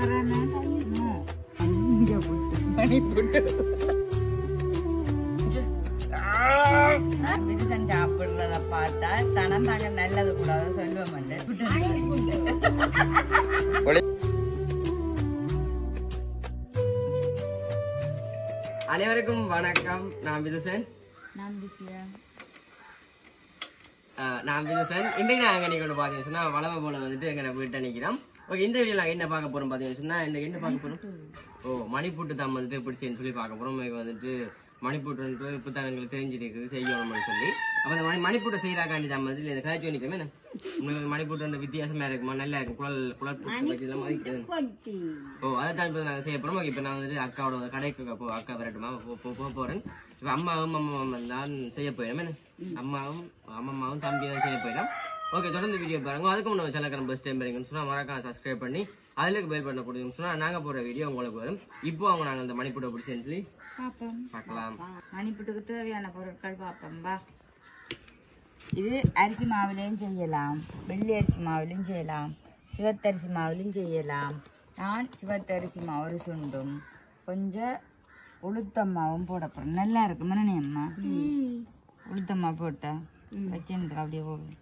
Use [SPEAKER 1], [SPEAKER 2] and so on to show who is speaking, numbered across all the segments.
[SPEAKER 1] இங்க புட்டு மணி புட்டு விரிசன் சாப்பிடுறத பார்த்தா தனம் நாங்க நல்லது கூடாது சொல்ல மாட்டேன்
[SPEAKER 2] அனைவருக்கும் வணக்கம் நான் விதுசன்
[SPEAKER 1] நான் பிஸியா
[SPEAKER 2] ஆஹ் நான் விதுசன் இன்றைக்கு நாங்கள் நீ கொண்டு பார்த்தீங்கன்னு சொன்னா வளமை போல வந்துட்டு எங்க வீட்டை நிற்கிறோம் ஓகே இந்த வீடியோ நாங்கள் என்ன பார்க்க போறோம் பார்த்தீங்கன்னு சொன்னா இன்னைக்கு என்ன பார்க்க போறோம் ஓ மணிப்பூட்டு தான் வந்துட்டு எப்படி செய்யணும்னு சொல்லி பார்க்க போறோம் இன்னைக்கு வந்துட்டு மணிப்பூட்டு இப்போ தான் எங்களுக்கு தெரிஞ்சிருக்குது செய்யணும்னு சொல்லி அப்போ இந்த மணி மணிப்பூட்டை செய்யறாக்காண்டி தான் வந்துட்டு இந்த கதைச்சு நிற்கிறோமே என்ன உங்களுக்கு மணிப்பூட்டு வித்தியாசமா இருக்குமா நல்லா இருக்கும் குழல் குழல் பூட்டு வச்சு எல்லாம் மதிக்கிறது ஓ அதை தான் இப்போ நாங்கள் செய்ய போகிறோம் இப்போ நான் வந்துட்டு அக்காவோட ஒரு கடைக்கு போ அக்கா வரட்டுமா போ போ- போக போகிறேன் இப்போ அம்மாவும் அம்மாவும் தான் செய்ய போயிடும் என்ன அம்மாவும் அம்மாவும் தம்பி தான் செய்ய போயிடும் ஓகே தொடர்ந்து வீடியோ பாருங்க அதுக்கு முன்னாடி சிலக்கிற பஸ் டைம் வரீங்கன்னு சொன்னால் மறக்காம சப்ஸ்கிரைப் பண்ணி அதில் பெல் பண்ண கொடுங்கன்னு சொன்னால் நாங்கள் போடுற வீடியோ உங்களுக்கு வரும் இப்போ அவங்க நாங்கள் அந்த மணிப்பூட்டை பிடிச்சேன்னு சொல்லி
[SPEAKER 1] பாப்போம்
[SPEAKER 2] பார்க்கலாம்
[SPEAKER 1] மணிப்புட்டுக்கு தேவையான பொருட்கள் பார்ப்போம் வா இது அரிசி மாவுலையும் செய்யலாம் வெள்ளி அரிசி மாவுலையும் செய்யலாம் சிவத்தரிசி மாவுலையும் செய்யலாம் நான் சிவத்தரிசி மாவு ஒரு சுண்டும் கொஞ்சம் உளுத்தம்மாவும் போட போறேன் நல்லா இருக்கு மனநே அம்மா உளுத்தம்மா போட்டா வச்சிருந்துக்கு அப்படியே போடு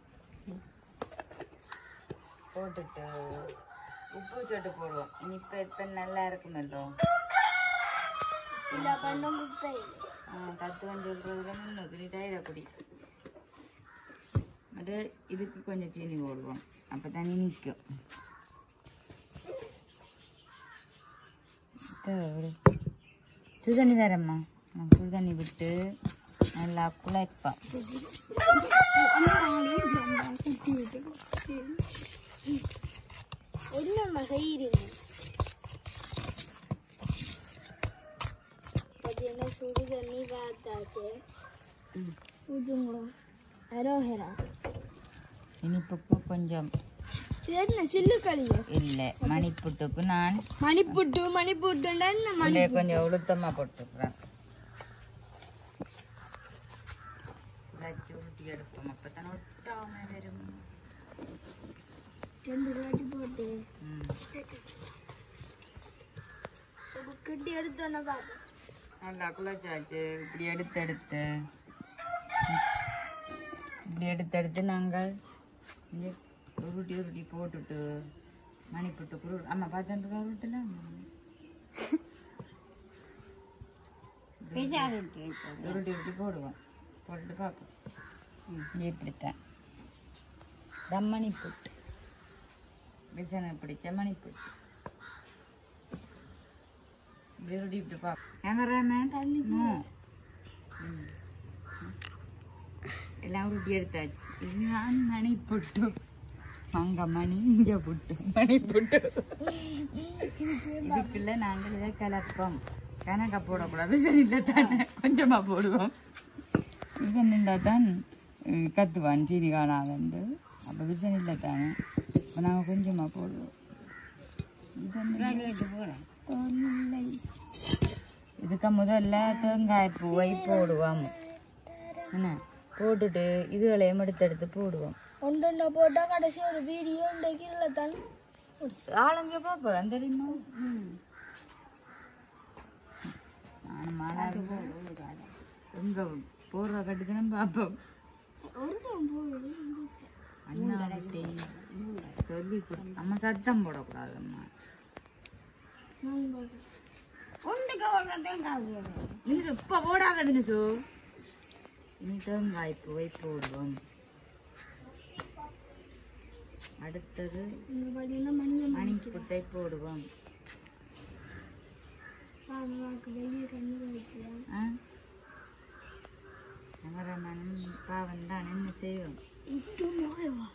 [SPEAKER 1] போட்டுட்டு உப்பு சொட்டு போடுவோம் இனிப்பு இப்ப நல்லா இருக்குமல்லோ ஆ, தத்துவம் சொல்றதுல முன்னுக்கு நீ தயிர குடி அது இதுக்கு கொஞ்சம் சீனி போடுவோம் அப்போ தண்ணி நிற்கும் சுடுதண்ணி தரம்மா நான் சுடுதண்ணி விட்டு நல்லா குழைப்பேன்
[SPEAKER 3] என்னம்மா செய்யறீங்க பார்த்தீங்கன்னா சுடு தண்ணி காத்தாச்சு ஊதுங்க அரோஹரா
[SPEAKER 1] இனிப்புக்கு கொஞ்சம்
[SPEAKER 3] இது என்ன சில்லு களியோ
[SPEAKER 1] இல்லை மணிப்புட்டுக்கு நான்
[SPEAKER 3] மணிப்புட்டு மணிப்புட்டுன்னா என்ன மணி
[SPEAKER 1] உள்ளே கொஞ்சம் உளுத்தமாக போட்டுக்கிறேன் வச்சு உருட்டி எடுப்போம் அப்போ தான் ஒட்டாம வரும்
[SPEAKER 3] ரெண்டு வாட்டி போட்டு
[SPEAKER 1] ம்
[SPEAKER 3] கட்டி எடுத்தோன்னா பார்ப்போம்
[SPEAKER 1] நல்லா குழச்சாச்சு இப்படி எடுத்து எடுத்து இப்படி எடுத்து எடுத்து நாங்கள் இங்கே உருட்டி உருட்டி போட்டுட்டு மணிப்புட்டு குரு அம்மா பார்த்துட்டு உருட்டுல உருட்டி உருட்டி போடுவோம் போட்டுட்டு பார்ப்போம் இங்கே இப்படித்தான் தம் மணிப்புட்டு விசனை பிடிச்ச மணிப்புட்டு இப்படி உருட்டி இப்படி பார்ப்போம் கேமராமேன் எல்லாம் உருட்டி எடுத்தாச்சு இதுதான் மணி புட்டு அங்க மணி இங்க புட்டு மணி புட்டு இதுக்குள்ள நாங்கள் இதை கலப்போம் கணக்கா போடக்கூடாது விசன் இல்லை தானே கொஞ்சமா போடுவோம் விசன் இருந்தால் தான் அஹ், கத்துவான் சீனி காணாதண்டு அப்போ விசன் இல்லை தானே இப்போ நாங்கள் கொஞ்சமா போடுவோம் விசன் இல்லை இதுக்கு முதல்ல தேங்காய் பூவை போடுவோம் என்ன போட்டுட்டு இதுகளையும் எடுத்து எடுத்து போடுவோம்
[SPEAKER 3] ஒன்று போட்டா கடைசி ஒரு வீடியோ இந்த கீழே தான்
[SPEAKER 1] ஆளுங்க பாப்பேன் தெரியுமா நான் மாநாடு எங்க போடுற கட்டுக்கணும் பார்ப்போம் அண்ணா விட்டே சொல்லி கொடு அம்மா சத்தம் போடக்கூடாது அம்மா நிமிஷம் இப்ப போடாத நிமிஷு இனி தேங்காய் பூவை போடுவோம் அடுத்தது
[SPEAKER 3] இங்க பார்த்தீங்கன்னா மஞ்சள்
[SPEAKER 1] மணி புட்டை போடுவோம்
[SPEAKER 3] மாமாவுக்கு வெளியே கண்ணு வைக்கலாம்
[SPEAKER 1] ஆ? கேமராமேனும் பாவம் தான் என்ன செய்வோம்
[SPEAKER 3] இட்டு மாயவா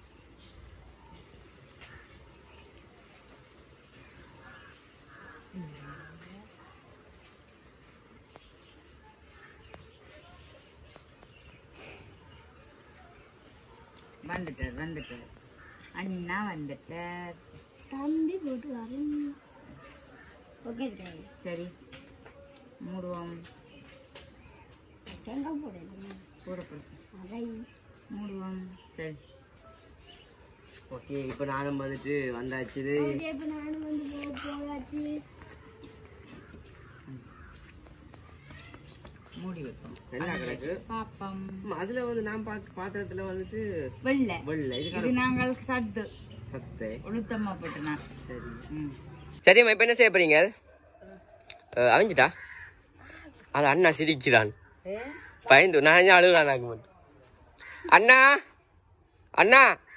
[SPEAKER 1] வந்துட்டார் வந்துட்டார் அண்ணா வந்துட்டார்
[SPEAKER 3] தம்பி போட்டு வரேன் ஓகே
[SPEAKER 1] சரி மூடுவோம்
[SPEAKER 3] தேங்காய் போடுறேன்
[SPEAKER 1] போட போடு
[SPEAKER 3] அதை
[SPEAKER 1] மூடுவோம் சரி
[SPEAKER 2] ஓகே இப்போ நானும் வந்துட்டு வந்தாச்சு இது
[SPEAKER 3] ஓகே இப்போ நானும் வந்து போ- போயாச்சு
[SPEAKER 1] மூடி வைப்போம்
[SPEAKER 2] நல்லா கிடக்கு
[SPEAKER 1] பாப்பம்
[SPEAKER 2] ஆமா, அதுல வந்து நான் பாக்க பாத்திரத்துல வந்துட்டு
[SPEAKER 1] வெள்ளை
[SPEAKER 2] வெள்ளை இது
[SPEAKER 1] இது
[SPEAKER 2] கருப்பு
[SPEAKER 1] நாங்கள் சத்து
[SPEAKER 2] சத்தை
[SPEAKER 1] உளுத்தம்மா போட்டுனா
[SPEAKER 2] சரி
[SPEAKER 1] ம்
[SPEAKER 2] சரிம்மா இப்போ என்ன செய்ய போறீங்க அவிஞ்சிட்டா அது அண்ணா சிரிக்கிறான்
[SPEAKER 1] ஏ
[SPEAKER 2] பயந்து நான் ஏன் அழுகிறான் நாக்கு மட்டும் அண்ணா அண்ணா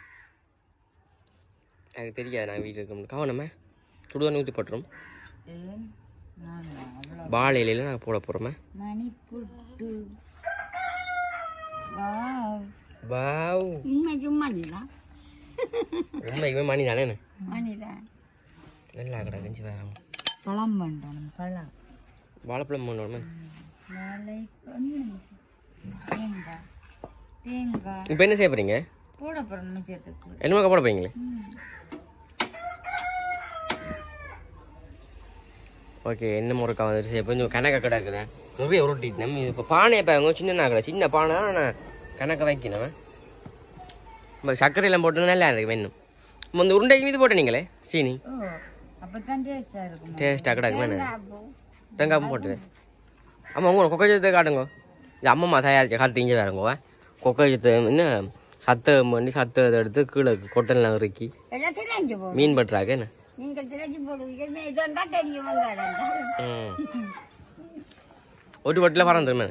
[SPEAKER 2] எனக்கு தெரியாது நான் வீட்டில் இருக்க கவனமே சுடுதண்ணி ஊற்றி போட்டுரும்
[SPEAKER 1] ஏன் நான் அவ்வளோ
[SPEAKER 2] வாழை இலையில நான் போட போகிறோமே
[SPEAKER 1] மணி புட்டு வாவ்
[SPEAKER 2] வாவ்
[SPEAKER 3] உண்மைக்கு மணிதான்
[SPEAKER 2] உண்மைக்குமே மணி தானே
[SPEAKER 3] மணிதான்
[SPEAKER 2] நல்லா கடை கஞ்சி வேறாங்க
[SPEAKER 1] பழம் பண்ணணும் பழம்
[SPEAKER 2] வாழைப்பழம் பண்ணணுமே
[SPEAKER 1] நாளை ஒன்று தேங்காய் தேங்காய்
[SPEAKER 2] இப்போ என்ன செய்ய போறீங்க
[SPEAKER 1] போட போகிறோம் நிச்சயத்துக்கு
[SPEAKER 2] என்னமா போட போறீங்களே ஓகே என்ன முறைக்கா வந்துட்டு சரி கொஞ்சம் கணக்க கிடக்குது நிறைய உருட்டிட்டு நம்ம இப்போ பானை இப்போ சின்ன கடை சின்ன பானை நான் கணக்க வைக்கணும் நம்ம சர்க்கரையெல்லாம் போட்டு நல்லா இருக்கு வேணும் நம்ம இந்த உருண்டைக்கு மீது போட்ட நீங்களே சீனி
[SPEAKER 1] ஓ அப்போ தான் டேஸ்டாக இருக்கும்
[SPEAKER 2] டேஸ்ட்டாக கிடக்கு வேணும் தேங்காய் போட்டுது ஆமாம் உங்க கொக்கஜத்தை காட்டுங்க இது அம்மம்மா தயாரிச்ச காத்து இங்கே வேறங்க கொக்கஜத்தை என்ன சத்தம் பண்ணி சத்தத்தை எடுத்து கீழே கொட்டெல்லாம் இறக்கி
[SPEAKER 3] எல்லாம் தெரிஞ்சு போடும்
[SPEAKER 2] மீன் பட்டுறாக்க என்ன
[SPEAKER 3] நீங்கள் தெரிஞ்சு போடுவீங்க இதெண்டா தெரியும் உங்க
[SPEAKER 2] ம் ஒரு வட்டில் பறந்துருமே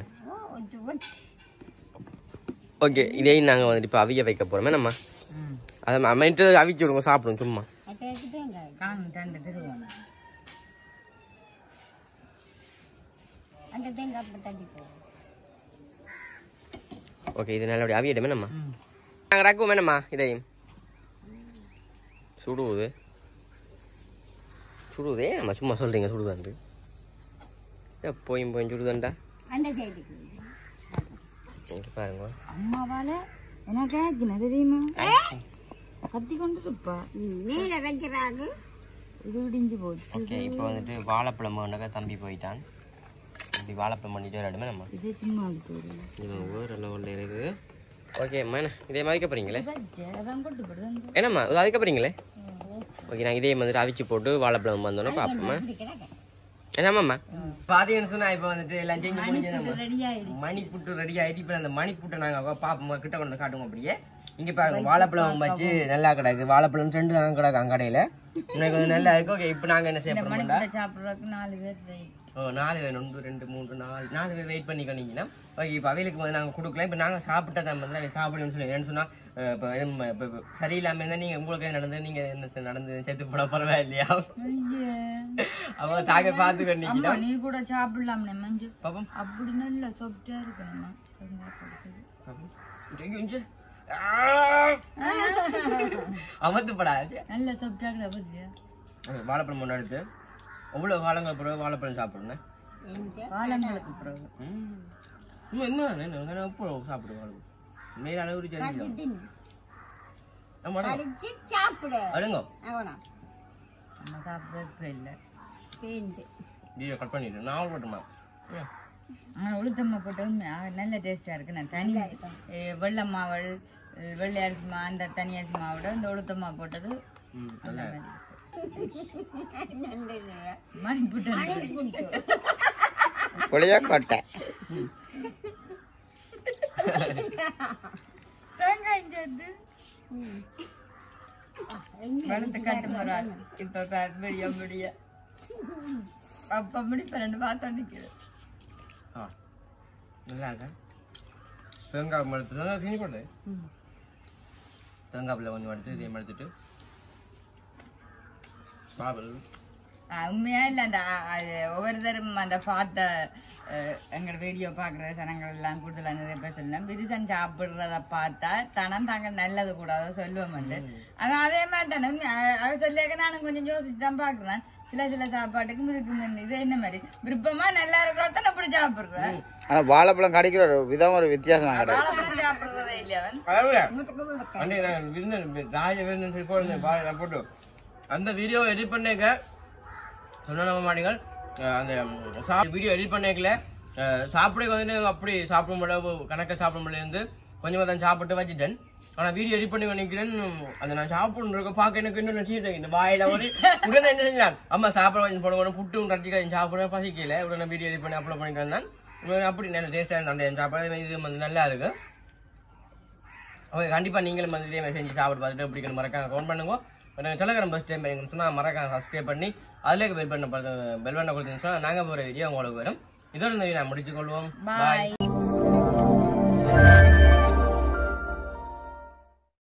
[SPEAKER 2] ஓகே இதையும் நாங்கள் வந்துட்டு இப்போ அவிய வைக்க போகிறோமே நம்ம
[SPEAKER 1] ம்
[SPEAKER 2] அதை அம்மிட்டு அவிச்சு விடுங்க சாப்பிடுவோம் சும்மா
[SPEAKER 3] தேங்காய்
[SPEAKER 1] காணும் ரெண்டு திருவோம்
[SPEAKER 3] அந்த தேங்காய் அப்போ தள்ளி போடும்
[SPEAKER 2] ஓகே இது நல்லபடியாக அவியட்டுமே நம்ம
[SPEAKER 1] ம்
[SPEAKER 2] நாங்கள் ரக்குவோமே நம்ம இதையும் சுடுவது சுடுவதே நம்ம சும்மா சொல்கிறீங்க சுடுதான்ட்டு போயும் போயும் சுடுதான்டா
[SPEAKER 3] அந்த சைடுக்கு
[SPEAKER 2] இங்கே பாருங்க
[SPEAKER 1] அம்மாவால எனக்கு ஆக்கினது தெரியுமா கத்தி கொண்டு இருப்பா
[SPEAKER 3] நீல வைக்கிறாங்க
[SPEAKER 1] இது விடிஞ்சு போச்சு
[SPEAKER 2] ஓகே இப்போ வந்துட்டு வாழைப்பழம் வேண்டக்க தம்பி போயிட்டான் இப்படி வாழைப்பழம் பண்ணிட்டு விளையாடுமே நம்ம
[SPEAKER 1] இது சும்மா விட்டு
[SPEAKER 2] இது வேறு லெவலில் இருக்குது ஓகே மேன இதே மாதிரி வைக்க போகிறீங்களே
[SPEAKER 1] அதான் கொண்டு போடுது
[SPEAKER 2] என்னம்மா இது அதுக்க போகிறீங்களே ஓகே நாங்கள் இதே மாதிரி அவிச்சு போட்டு வாழைப்பழம் வந்தோன்னே பார்ப்போம்மா என்னம்மாம்மா பாத்தீங்கன்னு சொன்னா இப்போ வந்துட்டு எல்லாம் செஞ்சு முடிஞ்சு
[SPEAKER 1] ரெடி ஆயிடுச்சு
[SPEAKER 2] மணி புட்டு ரெடி ஆயிட்டு இப்போ அந்த மணி புட்டை நாங்கள் பார்ப்போம் கிட்ட கொண்டு காட்டுவோம் அப்படியே இங்க பாருங்க வாழைப்பழம் வச்சு நல்லா கிடக்கு வாழைப்பழம் ரெண்டு நாங்கள் கிடக்கு அங்க கடையில எனக்கு வந்து நல்லா இருக்கு ஓகே இப்போ நாங்கள் என்ன செய்ய போறோம்டா
[SPEAKER 1] மணிக்கூட சாப்பிட்றதுக்கு நாலு பேர் வெயிட்
[SPEAKER 2] ஓ நாலு பேர் ஒன்று ரெண்டு மூணு நாலு நாலு பேர் வெயிட் பண்ணிக்கோனீங்கன்னா ஓகே இப்போ அவைகளுக்கு வந்து நாங்கள் கொடுக்கலாம் இப்போ நாங்கள் சாப்பிட்டதை வந்து நாங்கள் சாப்பிடுன்னு சொல்லி ஏன்னு சொன்னால் இப்போ இப்போ சரியில்லாமல் இருந்தால் நீங்கள் உங்களுக்கு எது நடந்து நீங்கள் என்ன செ- நடந்து செத்து போட போறவா இல்லையா அவ தாங்க பார்த்து
[SPEAKER 1] அம்மா
[SPEAKER 2] கண்டிக்கிறா
[SPEAKER 1] நீ கூட சாப்பிடலாம்னே மஞ்சள்
[SPEAKER 2] பாப்போம்
[SPEAKER 1] அப்படி நல்ல சாஃப்டா இருக்கணுமா
[SPEAKER 2] பாப்போம். இங்க இங்க. ஆ! அமர்த்துப்படா
[SPEAKER 1] நல்ல சாஃப்டா இருக்கிற பத்தியா
[SPEAKER 2] வாழைப்பழம் ஒன்று எடுத்து எவ்வளோ காலங்கள் பிறகு வாழைப்பழம் சாப்பிடுங்க
[SPEAKER 1] காலங்களுக்கு பிறகு
[SPEAKER 2] இன்னும் என்ன வேணும் நான் எப்போ சாப்பிடுவேன் வாழைப்பழம் மேல அளவு சரி நம்ம
[SPEAKER 3] அடிச்சு சாப்பிடு
[SPEAKER 2] அடுங்க
[SPEAKER 3] அவனா
[SPEAKER 1] நம்ம சாப்பிட்றது இல்லை
[SPEAKER 3] பேண்டு
[SPEAKER 2] ஜியோ கட் பண்ணிட்டு நான் போட்டுமா
[SPEAKER 1] ஆனா உளுத்தம்மா போட்டு உண்மை, ஆ, நல்ல டேஸ்டா இருக்கு நான் தனி ஏ, வெள்ளை மாவள் ஏ, வெள்ளை அரிசி மா அந்த தனி அரிசி மாவோட இந்த உளுத்தம்மா போட்டது
[SPEAKER 2] ம் நல்லா
[SPEAKER 1] மணி புட்டு
[SPEAKER 2] புளியா கொட்டை
[SPEAKER 1] தேங்காய் சேர்த்து வளர்த்து கட்டு மரா இப்ப ப- விடிய விடிய அப்ப முடி பன்னெண்டு பார்த்தோம் நிக்கிறேன்
[SPEAKER 2] ஆ நல்லா இருக்கா தேங்காய் மரத்து நல்லா சீனி போட்டு தேங்காய் பிள்ளை கொஞ்சம் எடுத்து இதையும் எடுத்துட்டு பாபல்
[SPEAKER 1] ஆஹ் உண்மையா இல்ல அந்த ஆ, அது ஒவ்வொருத்தரும் அந்த பார்த்த அஹ், எங்களோட வீடியோ பாக்குற ஜனங்கள் எல்லாம் கூடுதலா நிறைய பேர் சொல்லலாம் விரிசன் சாப்பிடுறத பார்த்தா தனம் தாங்கள் நல்லது கூடாதோ சொல்லுவோம் ஆனா அதே மாதிரி தானே உண்மை, அ- அது சொல்லியாக்க நானும் கொஞ்சம் யோசிச்சு தான் பாக்குறேன் சில சில சாப்பாட்டுக்கு இருக்கு இது என்ன மாதிரி விருப்பமா நல்லா இருக்கிறதான் அப்படி சாப்பிடுறேன்
[SPEAKER 4] ஆனா வாழைப்பழம் கிடைக்கிற ஒரு விதம் ஒரு வித்தியாசம் கிடையாது
[SPEAKER 1] வாழைப்பழம் சாப்பிடுறதே இல்லையா அவன்
[SPEAKER 2] அதாவது அண்ணே நான் விருந்தன் ராஜ விருந்தன் சொல்லி போடுங்க பா நான் போட்டு அந்த வீடியோ எடிட் பண்ணேக்க சொன்ன நம்ப மாட்டீங்க அஹ் அந்த வீடியோ எடிட் பண்ணேக்கல சாப்பிட வந்து அப்படி சாப்பிட முடியல கணக்காக சாப்பிட முடியல இருந்து கொஞ்சமாக தான் சாப்பிட்டு வச்சுட்டேன் ஆனா வீடியோ எடிட் பண்ணி நிக்கிறேன் அந்த நான் சாப்பிடுறக்க பார்க்க எனக்கு இன்னும் நச்சீர் இந்த வாயில ஒரு உடனே என்ன செஞ்சான் அம்மா சாப்பிட கொஞ்சம் போடுவோம் புட்டும் கட்டி கொஞ்சம் சாப்பிட பசிக்கல உடனே வீடியோ எடிட் பண்ணி அப்லோட் பண்ணிட்டு வந்தான் உம், அப்படி நல்ல டேஸ்டா இருந்த சாப்பாடு இது வந்து நல்லா இருக்கு ஓகே கண்டிப்பா நீங்களும் வந்து இதே மாதிரி செஞ்சு சாப்பிட்டு பார்த்துட்டு எப்படி இருக்குன்னு மறக்காம கவுண்ட் பண்ணுங்க எனக்கு சொல்லக்கிற ஃபஸ்ட் டைம் எனக்கு சொன்னா மறக்காம சப்ஸ்கிரைப் பண்ணி அதிலே பெல் பண்ண பெல் பண்ண கொடுத்தீங்கன்னு சொன்னா நாங்க போற வீடியோ உங்களுக்கு வரும் இதோட இந்த video நான் முடிச்சுக்கொள்வோம் பாய்